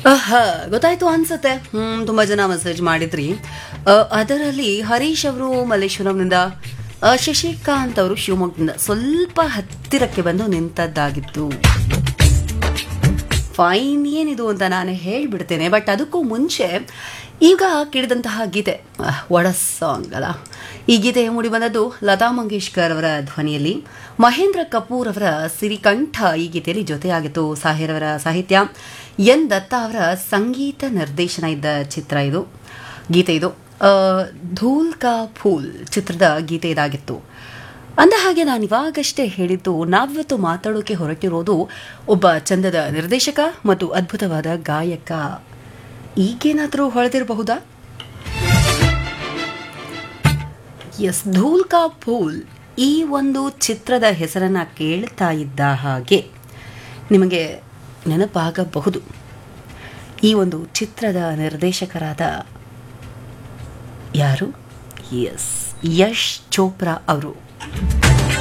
ಆಹಾ, ಗೊತ್ತಾಯ್ತು ಅನ್ಸುತ್ತೆ ಹ್ಮ್ ತುಂಬಾ ಜನ ಮೆಸೇಜ್ ಮಾಡಿದ್ರಿ ಆ, ಅದರಲ್ಲಿ ಹರೀಶ್ ಅವರು ಮಲ್ಲೇಶ್ವರಂನಿಂದ ಆ, ಶಶಿಕಾಂತ್ ಅವರು ಶಿವಮೊಗ್ಗದಿಂದ ಸ್ವಲ್ಪ ಹತ್ತಿರಕ್ಕೆ ಬಂದು ನಿಂತದ್ದಾಗಿತ್ತು ಫೈನ್ ಏನಿದು ಅಂತ ನಾನು ಹೇಳ್ಬಿಡ್ತೇನೆ ಬಟ್ ಅದಕ್ಕೂ ಮುಂಚೆ ಈಗ ಕೇಳಿದಂತಹ ಗೀತೆ ವಡ ಸಾಂಗ್ ಅಲ್ಲ ಈ ಗೀತೆ ಮೂಡಿ ಬಂದದ್ದು ಲತಾ ಮಂಗೇಶ್ಕರ್ ಅವರ ಧ್ವನಿಯಲ್ಲಿ ಮಹೇಂದ್ರ ಕಪೂರ್ ಅವರ ಸಿರಿಕಂಠ ಈ ಗೀತೆಯಲ್ಲಿ ಜೊತೆಯಾಗಿತ್ತು ಸಾಹಿರ್ ಅವರ ಸಾಹಿತ್ಯ ಎನ್ ದತ್ತ ಅವರ ಸಂಗೀತ ನಿರ್ದೇಶನ ಇದ್ದ ಚಿತ್ರ ಇದು ಗೀತೆ ಇದು ಆ, ಧೂಲ್ ಕಾ ಫೂಲ್ ಚಿತ್ರದ ಗೀತೆ ಇದಾಗಿತ್ತು ಅಂದ ಹಾಗೆ ನಾನು ಇವಾಗಷ್ಟೇ ಹೇಳಿದ್ದು ನಾವಿವತ್ತು ಮಾತಾಡೋಕೆ ಹೊರಟಿರೋದು ಒಬ್ಬ ಚಂದದ ನಿರ್ದೇಶಕ ಮತ್ತು ಅದ್ಭುತವಾದ ಗಾಯಕ ಈಗೇನಾದರೂ ಹೊಳೆದಿರಬಹುದಾ ಎಸ್ ಧೂಲ್ ಕಾ ಫೂಲ್ ಈ ಒಂದು ಚಿತ್ರದ ಹೆಸರನ್ನ ಕೇಳ್ತಾ ಇದ್ದ ಹಾಗೆ ನಿಮಗೆ ನೆನಪಾಗಬಹುದು ಈ ಒಂದು ಚಿತ್ರದ ನಿರ್ದೇಶಕರಾದ ಯಾರು ಎಸ್ ಯಶ್ ಚೋಪ್ರಾ ಅವರು